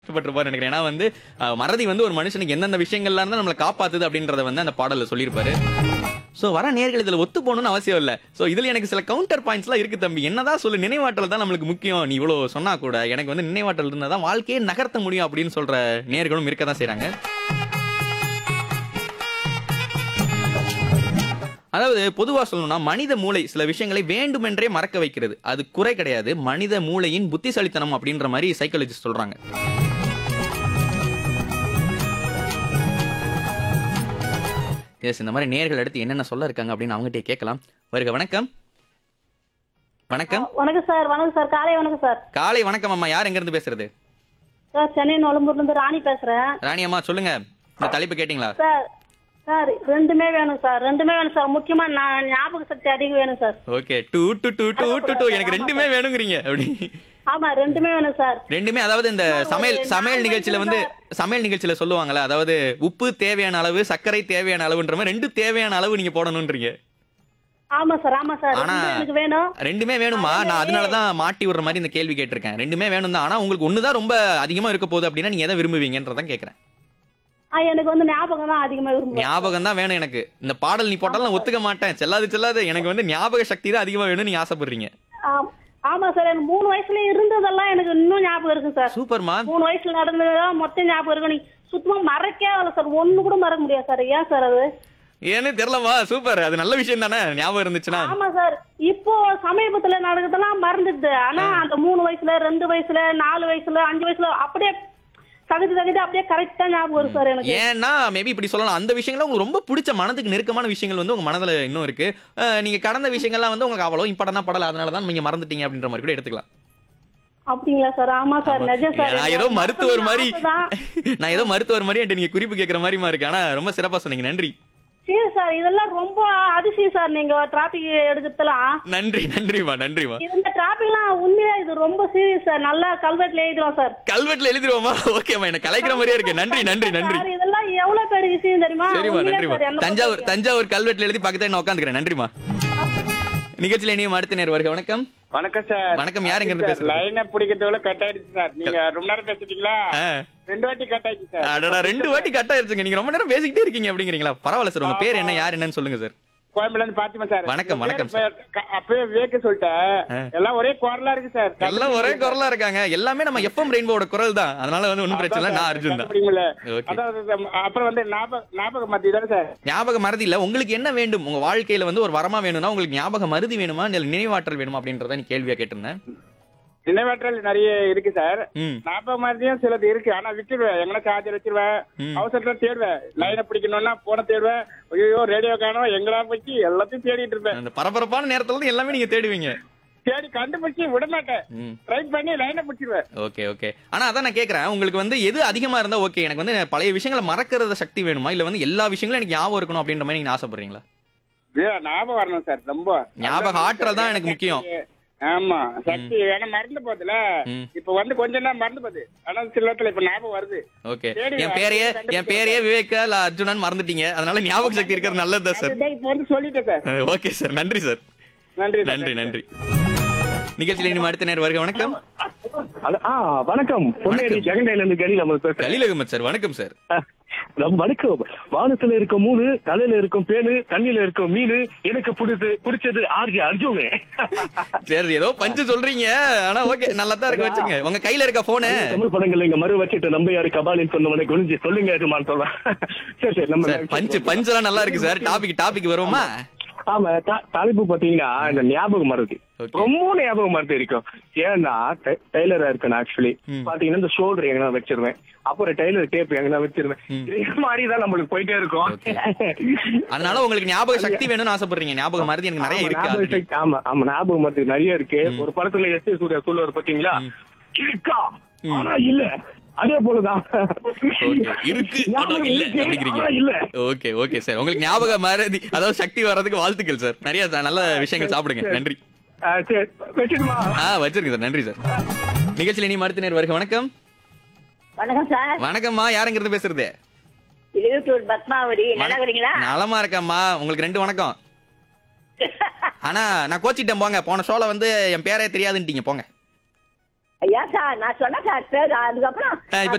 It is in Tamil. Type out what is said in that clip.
கஷ்டப்பட்டிருப்பாரு நினைக்கிறேன் ஏன்னா வந்து அஹ், மறதி வந்து ஒரு மனுஷனுக்கு எந்தெந்த விஷயங்கள்ல இருந்தா நம்மளை காப்பாத்துது அப்படின்றத வந்து அந்த பாடல்ல சொல்லியிருப்பாரு சோ வர நேர்கள் இதுல ஒத்து போகணும்னு அவசியம் இல்ல சோ இதுல எனக்கு சில கவுண்டர் பாயிண்ட்ஸ்லாம் இருக்கு தம்பி என்னதான் சொல்லு நினைவாற்றல் தான் நம்மளுக்கு முக்கியம் நீ இவ்வளவு சொன்னா கூட எனக்கு வந்து நினைவாற்றல் இருந்தா தான் வாழ்க்கையே நகர்த்த முடியும் அப்படின்னு சொல்ற நேர்களும் இருக்க தான் செய்றாங்க அதாவது பொதுவா சொல்லணும்னா மனித மூளை சில விஷயங்களை வேண்டுமென்றே மறக்க வைக்கிறது அது குறை கிடையாது மனித மூளையின் புத்திசாலித்தனம் அப்படின்ற மாதிரி சைக்காலஜிஸ்ட் சொல்றாங்க எஸ் இந்த மாதிரி நேர்கள் எடுத்து என்னென்ன சொல்ல இருக்காங்க அப்படின்னு அவங்ககிட்ட கேட்கலாம் வருக வணக்கம் வணக்கம் வணக்கம் சார் வணக்கம் சார் காலை வணக்கம் சார் காலை வணக்கம் அம்மா யார் எங்க இருந்து பேசுறது சார் சென்னை நொலம்பூர்ல இருந்து ராணி பேசுறேன் ராணி அம்மா சொல்லுங்க இந்த தலைப்பு கேட்டிங்களா சார் சார் ரெண்டுமே வேணும் சார் ரெண்டுமே வேணும் சார் முக்கியமா நான் ஞாபக சக்தி அதிகம் வேணும் sir okay two two two two two two எனக்கு ரெண்டுமே வேணுங்கிறீங்க அப்படி ஆமா ரெண்டுமே வேணும் சார் ரெண்டுமே அதாவது இந்த சமையல் ஒரு சமையல் நாலு நிகழ்ச்சியில வந்து சமையல் நிகழ்ச்சியில சொல்லுவாங்கல்ல அதாவது உப்பு தேவையான அளவு சர்க்கரை தேவையான அளவுன்ற மாதிரி ரெண்டு தேவையான அளவு நீங்க போடணும்ன்றீங்க ஆமா சார் ஆமா சார் ஆனா ரெண்டும் எனக்கு வேணும் ரெண்டுமே வேணுமா நான் அதனாலதான் மாட்டி விடுற மாதிரி இந்த கேள்வி கேட்டிருக்கேன் ரெண்டுமே வேணும் தான் ஆனா உங்களுக்கு ஒண்ணுதான் ரொம்ப அதிகமா இருக்க போகுது அப்படின்னா நீங்க எதை விரும்புவீங்கன்றதான் கேக்குறேன் ஆ, எனக்கு வந்து ஞாபகம் தான் அதிகமா விரும்புவேன் ஞாபகம் தான் வேணும் எனக்கு இந்த பாடல் நீ போட்டாலும் நான் ஒத்துக்க மாட்டேன் செல்லாது செல்லாது எனக்கு வந்து ஞாபக சக்தி தான் அதிகமா வேணும்னு நீ ஆசைப்படுறீங்க ஆம். ஆமா சார் எனக்கு மூணு வயசுல இருந்ததெல்லாம் எனக்கு இன்னும் ஞாபகம் இருக்கு சார் சூப்பர்மா மூணு வயசுல நடந்ததெல்லாம் மொத்தம் ஞாபகம் இருக்கு நீ சுத்தமா மறக்கவே இல்லை சார் ஒண்ணு கூட மறக்க முடியாது சார் ஏன் சார் அது ஏன்னு தெரியலமா சூப்பர் அது நல்ல விஷயம் தானே ஞாபகம் இருந்துச்சுன்னா ஆமா சார் இப்போ சமீபத்துல நடக்கிறதெல்லாம் மறந்துடுது ஆனா அந்த மூணு வயசுல ரெண்டு வயசுல நாலு வயசுல அஞ்சு வயசுல அப்படியே தகுதி தகுதி அப்படியே கரெக்டா ஞாபகம் வரும் சார் எனக்கு ஏன்னா மேபி இப்படி சொல்லலாம் அந்த விஷயங்கள் உங்களுக்கு ரொம்ப பிடிச்ச மனதுக்கு நெருக்கமான விஷயங்கள் வந்து உங்க மனதுல இன்னும் இருக்கு அஹ், நீங்க கடந்த விஷயங்கள்லாம் வந்து உங்களுக்கு அவ்வளோ இம்பார்ட்டனா படல அதனால தான் நீங்க மறந்துட்டீங்க அப்படின்ற மாதிரி கூட எடுத்துக்கலாம் அப்படிங்களா சார் ஆமா சார் நிஜம் சார் நான் ஏதோ மருத்துவர் மாதிரி ஆசைதான். நான் ஏதோ மருத்துவர் மாதிரி என்கிட்ட நீங்க குறிப்பு கேட்கற மாதிரிமா இருக்கு ஆனா ரொம்ப சிறப்பா சொன்னீங்க நன்றி சரி சார் இதெல்லாம் ரொம்ப அதிசயம் சார் நீங்க டிராபிக் எடுக்கிறதுலாம் நன்றி நன்றிமா நன்றிமா இந்த டிராபிக்லாம் உண்மையா இது ரொம்ப சீரியஸ் சார் நல்லா கல்வெட்டுல எழுதிடும் சார் கல்வெட்டுல எழுதிருவோமா ஓகேமா என்ன கலைக்கிற மாதிரியே இருக்கு நன்றி நன்றி நன்றி சார், இதெல்லாம் எவ்வளவு பெரிய விஷயம் தெரியுமா சரிம்மா உண்மையா நன்றிமா சார், என்னை தஞ்சாவூர் பொறுத்தவரைக்கும். தஞ்சாவூர் கல்வெட்டுல எழுதி பக்கத்துல நான் உட்காந்துக்கிறேன் நன்றிமா நிகழ்ச்சியில இனியும் அடுத்த நேரம் வருக வணக்கம் வணக்கம் சார் வணக்கம், யார் எங்க இருந்து பேசுறது? லைனை பிடிக்கிறதுல கட் ஆயிடுச்சு சார் நீங்க ரொம்ப நேரம் பேசிட்டீங்களா ஆ. ரெண்டு வாட்டி கட் ஆயிடுச்சு சார் அடடா ரெண்டு வாட்டி கட் ஆயிருச்சுங்க நீங்க ரொம்ப நேரம் பேசிக்கிட்டே இருக்கீங்க அப்படிங்கிறீங்களா பரவாயில்ல சார் உங்க பேர் என்ன யார் என்னன்னு சொல்லுங்க சார் கோயம்புல இருந்து பாத்திமா சார் வணக்கம், உங்க வணக்கம் பேர் இப்ப க- அப்பவே விவேக் சொல்லிட்டேன் எல்லாம் ஒரே குரலா இருக்கு சார் எல்லாம் ஒரே குரலா இருக்காங்க எல்லாமே நம்ம எஃப்எம் ரெயின்போட குரல் தான் அதனால வந்து ஒன்றும் பிரச்சனை இல்லை நான் அர்ஜுன் தான் கண்டுபிடிக்கல. Okay. அதான் அது, அப்புறம் வந்து ஞாபக ஞாபக மத்தி தானே சார் ஞாபக மருதி இல்ல உங்களுக்கு என்ன வேண்டும் உங்க வாழ்க்கையில வந்து ஒரு வரமா வேணும்னா உங்களுக்கு ஞாபக மருதி வேணுமா இல்ல நினைவாற்றல் வேணுமா அப்படின்றத நீ கேள்வியா கேட்டிருந்தேன் நினைவாற்றல் நிறைய இருக்கு சார் ம் ஞாபக மருதியும் சிலது இருக்கு ஆனா விட்டுருவேன் எங்கன்னா சார்ஜர் வச்சிருவேன் ம். அவசரத்துல தேடுவேன் லைனை பிடிக்கணும்னா போன தேடுவேன் ஐயோ ரேடியோ காணும் எங்கடா போச்சு எல்லாத்தையும் தேடிட்டு இருப்பேன் அந்த பரபரப்பான நேரத்துல இருந்து எல்லாமே நீங்க தேடுவீங்க தேடி கண்டுபிடிச்சு விட மாட்டேன் ம் ட்ரை பண்ணி லைனை பிடிச்சிருவேன் ஓகே ஓகே ஆனா அதான் நான் கேக்குறேன் உங்களுக்கு வந்து எது அதிகமா இருந்தா ஓகே எனக்கு வந்து பழைய விஷயங்களை மறக்கிறத சக்தி வேணுமா இல்ல வந்து எல்லா விஷயங்களும் எனக்கு ஞாபகம் இருக்கணும் அப்படின்ற மாதிரி நீங்க ஆசைப்படுறீங்களா ஐயோ, ஞாபகம் வரணும் சார் ரொம்ப ஞாபக ஆற்றல் தான் எனக்கு முக்கியம் ஆமா சக்தி ஏன்னா மறந்து போகுதுல ம். இப்ப வந்து கொஞ்ச நேரம் மறந்து போகுது ஆனா சில நேரத்துல இப்ப ஞாபகம் வருது ஓகே தேடி என் வா, பேரையே கண்டுபிடிச்சு என் பேரையே விவேக்கா இல்ல அர்ஜுனன் மறந்துட்டீங்க அதனால ஞாபக சக்தி இருக்கிறது நல்லதுதான் சார் அதுதான் இப்ப வந்து சொல்லிட்டேன் சார் ஓகே சார் நன்றி சார் நன்றி சார். நன்றி நன்றி நிகழ்ச்சியில் இனிமே அடுத்த நேரம் வருக வணக்கம் அது- ஆ வணக்கம் பொன்னேரி ஜெகண்டையில இருந்து கலி நம்ம பேசுறேன் கலீல் அகமது சார் வணக்கம் சார் நம்ம வணக்கம் வானத்துல இருக்க மூணு தலையில இருக்கும் பேனு தண்ணியில இருக்கும் மீன் எனக்கு பிடிச்சது பிடிச்சது ஆர்ஜி அர்ஜுனு சரி ஏதோ பஞ்சு சொல்றீங்க ஆனா ஓகே நல்லா தான் இருக்கு வச்சுங்க உங்க கையில இருக்க போனு தமிழ் படங்கள்ல இங்க மறு வச்சுட்டு நம்ம யாரு கபாலின்னு சொன்னவனை குனிஞ்சு சொல்லுங்க எதுமான்னு சொல்றேன் சரி சரி நம்ம சார் பஞ்சு பஞ்சு எல்லாம் நல்லா இருக்கு சார் டாபிக் டாபிக் வருவோமா ஆமா த- தலைப்பு பாத்தீங்கன்னா இந்த ஞாபகம் மருதி Okay. ரொம்ப ஞாபகம் மருதி இருக்கும் ஏன்னா டெ- டெய்லரா இருக்கேன் ஆக்சுவலி ம். பாத்தீங்கன்னா இந்த ஷோல்டர் எங்கன்னா வச்சிருவேன் அப்புறம் டெய்லர் டேப் எங்கன்னா வச்சிருவேன் இது மாதிரி தான் நம்மளுக்கு போயிட்டே இருக்கும் அதனால உங்களுக்கு ஞாபக சக்தி வேணும்னு ஆசைப்படுறீங்க ஞாபக மருதி எனக்கு நிறைய ஆமா, இருக்கு ஞாபக already. சக்தி- ஆமா ஆமா ஞாபகம் மருதி நிறைய இருக்கு ஒரு படத்துல எஸ் ஏ சூர்யா சொல்லுவார் பாத்தீங்களா இருக்கா ஆனா இல்ல அதே போலதான் Okay. இருக்கு ஆனா ஞாபகம் இல்ல இருக்கு, அப்படிங்கிறீங்க ஆனா இல்ல ஓகே ஓகே சார் உங்களுக்கு ஞாபக மறதி அதாவது சக்தி வர்றதுக்கு வாழ்த்துக்கள் சார் நிறைய ச- நல்ல விஷயங்கள் சாப்பிடுங்க நன்றி ஆ, சரி வச்சிருமா ஆ வச்சிருங்க சார் நன்றி சார் நிகழ்ச்சியில் இனி அடுத்த நேரம் வருக வணக்கம் வணக்கம் சார் வணக்கம்மா யாருங்கிறது பேசுறது இருபத்தூர் பத்மாவதி நல்லா இருக்கிறீங்களா நலமா இருக்கம்மா உங்களுக்கு ரெண்டு வணக்கம் ஆனா நான் கோச்சிட்டேன் போங்க போன ஷோல வந்து என் பேரே தெரியாதுன்ட்டீங்க போங்க ஐயா சார் நான் சொன்னேன் சார் பேர் அதுக்கப்புறம் ஆ, இப்ப